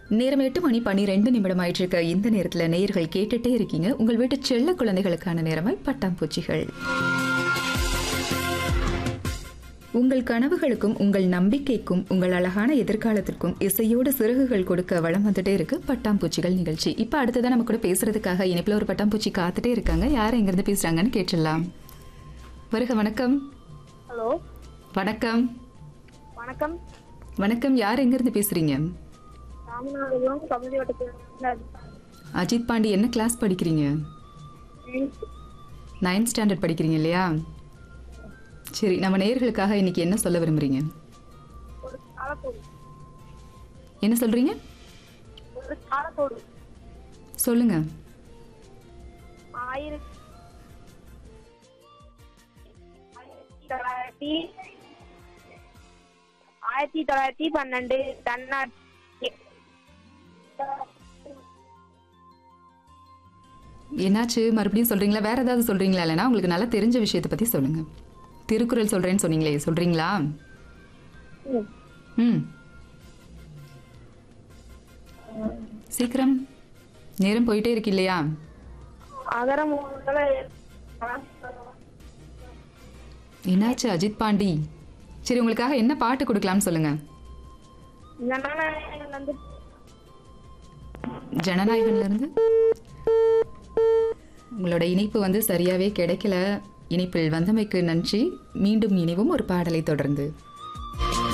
நேரம் எட்டு மணி பன்னிரெண்டு நிமிடம் ஆயிட்டு இருக்க இந்த நேரத்துல நேயர்கள் கேட்டுட்டே இருக்கீங்க உங்கள் வீட்டு செல்ல குழந்தைகளுக்கான நேரமாய் பட்டாம்பூச்சிகள் உங்கள் கனவுகளுக்கும் உங்கள் நம்பிக்கைக்கும் உங்கள் அழகான எதிர்காலத்திற்கும் இசையோடு சிறகுகள் கொடுக்க வளம் வந்துட்டே இருக்கு பட்டாம்பூச்சிகள் நிகழ்ச்சி இப்ப அடுத்ததான் நம்ம கூட பேசுறதுக்காக இனிப்புல ஒரு பட்டாம்பூச்சி காத்துட்டே இருக்காங்க யார் எங்க இருந்து பேசுறாங்கன்னு கேட்டுடலாம் வருக வணக்கம் ஹலோ வணக்கம் வணக்கம் வணக்கம் யார் எங்க இருந்து பேசுறீங்க ராமநாதபுரம் கமதி வட்டத்தில் அஜித் பாண்டி என்ன கிளாஸ் படிக்கிறீங்க நைன்த் ஸ்டாண்டர்ட் படிக்கிறீங்க இல்லையா சரி நம்ம நேயர்களுக்காக இன்னைக்கு என்ன சொல்ல விரும்புறீங்க ஒரு காலத்தோடு என்ன சொல்றீங்க ஒரு காலத்தோடு சொல்லுங்க ஆயிரத்தி ஆயிரத்தி தொள்ளாயிரத்தி ஆயிரத்தி தொள்ளாயிரத்தி பன்னெண்டு தன்னாட்சி என்னாச்சு மறுபடியும் சொல்றீங்களா வேற ஏதாவது சொல்றீங்களா இல்லைன்னா உங்களுக்கு நல்லா தெரிஞ்ச விஷயத்தை பத்தி சொல்லுங்க திருக்குறள் சொல்றேன்னு சொன்னீங்களே சொல்றீங்களா ம். ம் சீக்கிரம் நேரம் போயிட்டே இருக்கு இல்லையா அகர முதல என்னாச்சு அஜித் பாண்டி சரி உங்களுக்காக என்ன பாட்டு கொடுக்கலாம்னு சொல்லுங்க ஜனநாயகம் வந்து ஜனநாயகன்ல இருந்து உங்களோட இணைப்பு வந்து சரியாவே கிடைக்கல இணைப்பில் வந்தமைக்கு நன்றி மீண்டும் இணைவும் ஒரு பாடலை தொடர்ந்து